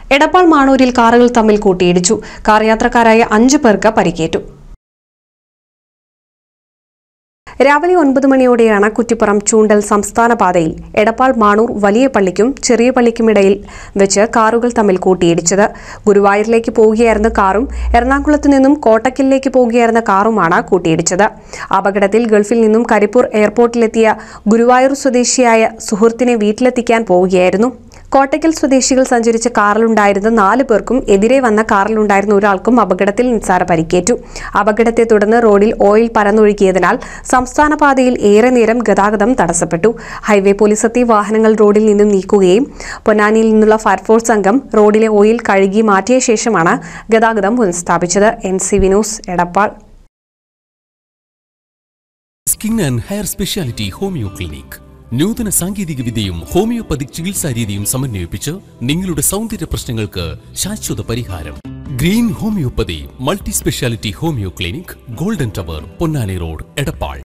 എടപ്പാൾ മാണൂരിൽ കാറുകൾ തമ്മിൽ കൂട്ടിയിടിച്ചു കാർ യാത്രക്കാരായ അഞ്ചു പേർക്ക് പരിക്കേറ്റു രാവിലെ ഒൻപത് മണിയോടെയാണ് കുറ്റിപ്പുറം ചൂണ്ടൽ സംസ്ഥാന പാതയിൽ എടപ്പാൾ മാണൂർ വലിയ പള്ളിക്കും ചെറിയ പള്ളിക്കുമിടയിൽ വെച്ച് കാറുകൾ തമ്മിൽ കൂട്ടിയിടിച്ചത് ഗുരുവായൂരിലേക്ക് പോവുകയായിരുന്ന കാറും എറണാകുളത്തു നിന്നും കോട്ടക്കലിലേക്ക് പോവുകയായിരുന്ന കാറുമാണ് കൂട്ടിയിടിച്ചത് അപകടത്തിൽ ഗൾഫിൽ നിന്നും കരിപ്പൂർ എയർപോർട്ടിലെത്തിയ ഗുരുവായൂർ സ്വദേശിയായ സുഹൃത്തിനെ വീട്ടിലെത്തിക്കാൻ പോവുകയായിരുന്നു കോട്ടയ്ക്കൽ സ്വദേശികൾ സഞ്ചരിച്ച കാറിലുണ്ടായിരുന്ന നാല് പേർക്കും എതിരെ വന്ന കാറിലുണ്ടായിരുന്ന ഒരാൾക്കും അപകടത്തിൽ നിസ്സാര പരിക്കേറ്റു അപകടത്തെ തുടർന്ന് റോഡിൽ ഓയിൽ പരന്നൊഴുകിയതിനാൽ സംസ്ഥാന പാതയിൽ ഏറെ നേരം ഗതാഗതം തടസ്സപ്പെട്ടു ഹൈവേ പോലീസ് എത്തി വാഹനങ്ങൾ റോഡിൽ നിന്നും നീക്കുകയും പൊന്നാനിയിൽ നിന്നുള്ള ഫയർഫോഴ്സ് സംഘം റോഡിലെ ഓയിൽ കഴുകി മാറ്റിയ ശേഷമാണ് ഗതാഗതം പുനഃസ്ഥാപിച്ചത് N C Vinos Edappal skin and hair speciality homeo clinic നൂതന സാങ്കേതിക വിദ്യയും ഹോമിയോപ്പതിക് ചികിത്സാ രീതിയും സമന്വയിപ്പിച്ച് നിങ്ങളുടെ സൗന്ദര്യ പ്രശ്നങ്ങൾക്ക് ശാശ്വത പരിഹാരം green homoeopathy multi speciality homeo clinic golden tower Ponnani road Edappal